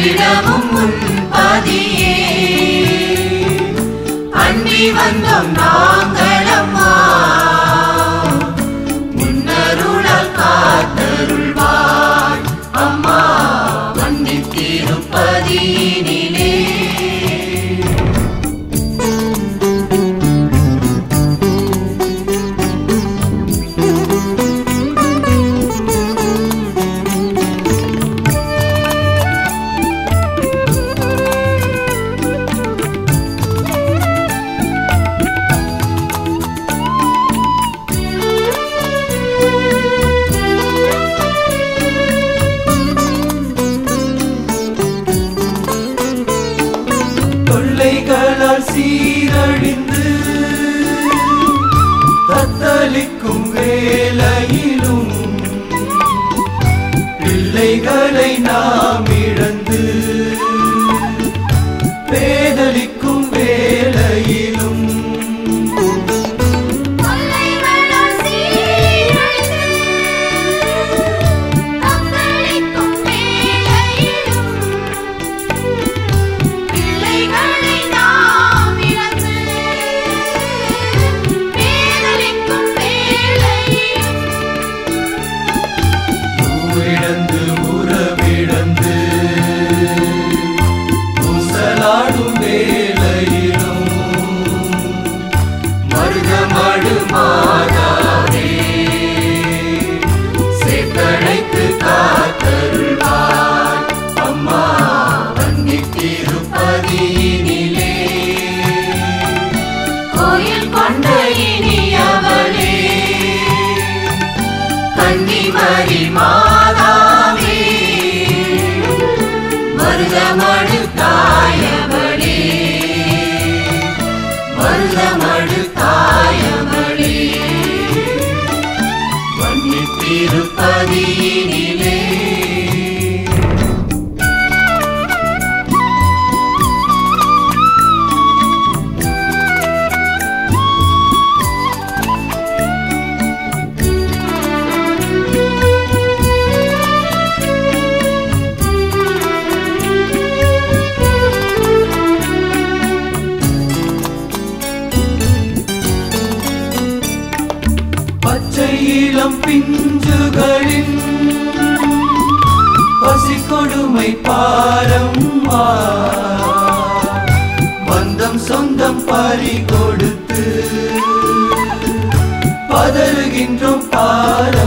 மறிடமும் உன் பதியே அண்டி வந்தோம் நாங்களம்மா முன்னருளால் காத்தருள்வாய் அம்மா வண்டி திருப்பதியினிலே தொல்லைகளால் சீரழிந்து தத்தளிக்கும் வேளையிலும் பிள்ளைகளை நாம் இழந்து பேதலிக்கும் வேளையிலும் தொல்லைகளால் சீரழிந்து தத்தளிக்கும் வேளையிலும் பிள்ளைகளை நாம் இழந்து பேதலிக்கும் வேளையிலும் ஊரிழந்து உறவிழந்து ஊசலாடும் வேளையிலும் மருகமடு மாதாவே சேத்தழைத்து காத்தருள்வாய் அம்மா வன்னி திருப்பதியினிலே கோயில் கொண்ட இனியவளே கன்னிமரி மாதாவே மருதமடு தாயவளே மருதமடு தாயவளே வன்னி திருப்பதியினிலே பச்சை இளம் பிஞ்சுகளின் பசி கொடுமை பாரம்மா பந்தம் சொந்தம் பறி கொடுத்து பதறுகின்றோம் பார